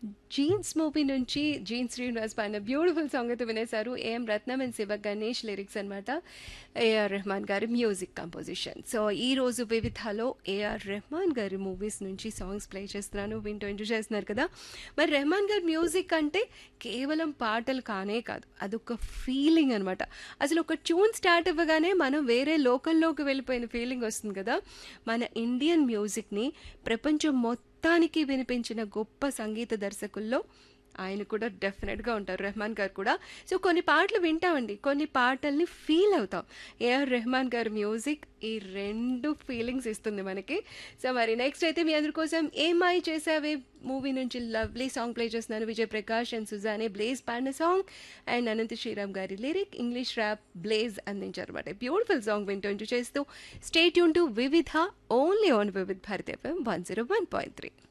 jeans movie నుంచి జీన్ శ్రీనివాస్ పైన బ్యూటిఫుల్ సాంగ్ అయితే వినేశారు A M Rathnam and Siva Ganesh lyrics అనమాట ఏఆర్ రెహమాన్ గారి మ్యూజిక్ కంపోజిషన్ సో ఈ రోజు వివిధలో ఏఆర్ రెహమాన్ గారి మూవీస్ నుంచి సాంగ్స్ ప్లే చేస్తున్నాను వింటూ ఎంజాయ్ చేస్తున్నారు కదా మరి రెహమాన్ గారి మ్యూజిక్ అంటే కేవలం పాటలు కానే కాదు అదొక ఫీలింగ్ అనమాట అసలు ఒక ట్యూన్ స్టార్ట్ అవ్వగానే మనం వేరే లోకల్లోకి వెళ్ళిపోయిన ఫీలింగ్ వస్తుంది కదా మన ఇండియన్ మ్యూజిక్ని ప్రపంచం మొత్తానికి వినిపించిన గొప్ప సంగీత దర్శకుల్లో ఆయన కూడా డెఫినెట్గా ఉంటారు రెహమాన్ గారు కూడా సో కొన్ని పాటలు వింటామండి కొన్ని పాటల్ని ఫీల్ అవుతాం ఏఆర్ రెహమాన్ గారి మ్యూజిక్ ఈ రెండు ఫీలింగ్స్ ఇస్తుంది మనకి సో మరి నెక్స్ట్ అయితే మీ అందరి కోసం ఏమై చేసావే మూవీ నుంచి లవ్లీ సాంగ్ ప్లే చేస్తున్నాను Vijay Prakash and Suzanne Blaze పాడిన సాంగ్ అండ్ అనంత శ్రీరామ్ గారి లిరిక్ ఇంగ్లీష్ ర్యాప్ బ్లేజ్ అందించారు అనమాట బ్యూటిఫుల్ సాంగ్ వింటూ ఎంజాయ్ చేస్తూ స్టేట్ యూన్ to Vividh only on Vividh Bharat FM one zero one point three